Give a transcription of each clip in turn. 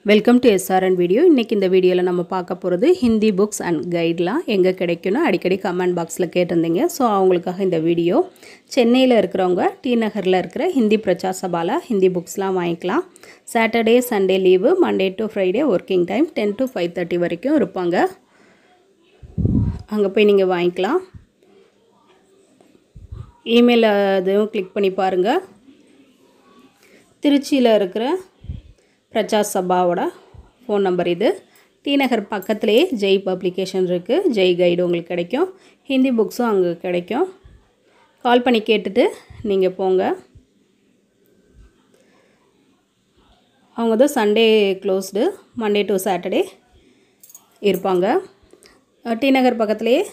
welcome to SRN video இன்றைக்கி இந்த வீடியோவில் நம்ம பார்க்க போகிறது ஹிந்தி புக்ஸ் அண்ட் கைட்லாம் எங்கே கிடைக்கும்னு அடிக்கடி கமெண்ட் பாக்ஸில் கேட்டிருந்தீங்க ஸோ அவங்களுக்காக இந்த வீடியோ சென்னையில் இருக்கிறவங்க டி நகரில் இருக்கிற ஹிந்தி பிரச்சார் சபாவில் ஹிந்தி புக்ஸ்லாம் வாங்கிக்கலாம் Saturday Sunday leave Monday to Friday working time ten to five thirty வரைக்கும் இருப்பாங்க அங்கே போய் நீங்கள் வாங்கிக்கலாம் இமெயில் அதுவும் கிளிக் பண்ணி பாருங்கள் திருச்சியில் இருக்கிற பிரச்சார் சபாவோட ஃபோன் நம்பர் இது டி நகர் பக்கத்துலேயே ஜெய் பப்ளிகேஷன் இருக்குது ஜெய் கைடு உங்களுக்கு கிடைக்கும் ஹிந்தி புக்ஸும் அங்கே கிடைக்கும் கால் பண்ணி கேட்டுட்டு நீங்கள் போங்க அவங்க தான் Sunday closed Monday to Saturday இருப்பாங்க டி நகர் பக்கத்துலேயே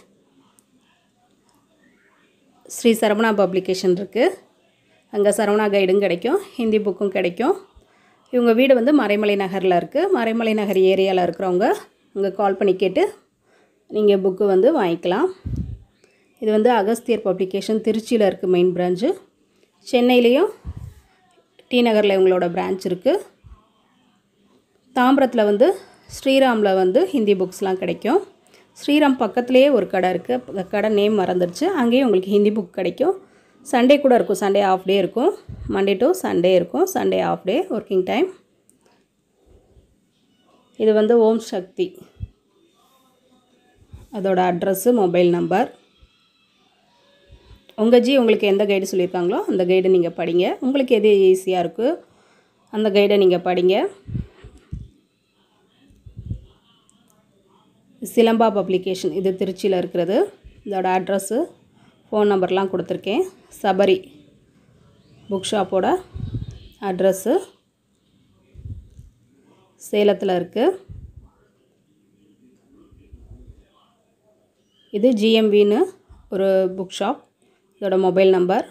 ஸ்ரீ சரவணா பப்ளிகேஷன் இருக்குது அங்கே சரவணா கைடும் கிடைக்கும் ஹிந்தி புக்கும் கிடைக்கும் இவங்க வீடு வந்து மறைமலை நகரில் இருக்குது மறைமலை நகர் ஏரியாவில் இருக்கிறவங்க அங்கே கால் பண்ணி கேட்டு நீங்கள் புக்கு வந்து வாங்கிக்கலாம் இது வந்து அகஸ்தியர் பப்ளிகேஷன் திருச்சியில் இருக்குது மெயின் பிரான்ச்சு சென்னையிலையும் டி நகரில் இவங்களோட பிரான்ச் இருக்குது தாம்பரத்தில் வந்து ஸ்ரீராமில் வந்து ஹிந்தி புக்ஸ்லாம் கிடைக்கும் ஸ்ரீராம் பக்கத்துலேயே ஒரு கடை இருக்குது கடை நேம் மறந்துடுச்சு அங்கேயும் உங்களுக்கு ஹிந்தி புக் கிடைக்கும் சண்டே கூட இருக்கும் சண்டே ஆஃப் டே இருக்கும் மண்டே டு சண்டே இருக்கும் Sunday off day working time இது வந்து ஓம் சக்தி அதோட அட்ரஸ்ஸு மொபைல் நம்பர் உங்கள் ஜி உங்களுக்கு எந்த கைடு சொல்லியிருக்காங்களோ அந்த கைடு நீங்கள் படிங்க உங்களுக்கு எது ஈஸியாக இருக்குது அந்த கைடை நீங்கள் படிங்க சிலம்பா பப்ளிகேஷன் இது திருச்சியில் இருக்கிறது இதோட அட்ரஸ்ஸு ஃபோன் நம்பர்லாம் கொடுத்துருக்கேன் சபரி புக் ஷாப்போட அட்ரஸ்ஸு சேலத்தில் இருக்குது இது ஜிஎம்வின்னு ஒரு புக் ஷாப் இதோட மொபைல் நம்பர்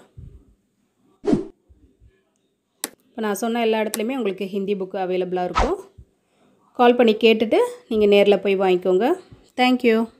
இப்போ நான் சொன்ன எல்லா இடத்துலையுமே உங்களுக்கு ஹிந்தி புக்கு அவைலபிளாக இருக்கும் கால் பண்ணி கேட்டுட்டு நீங்கள் நேரில் போய் வாங்கிக்கோங்க தேங்க்யூ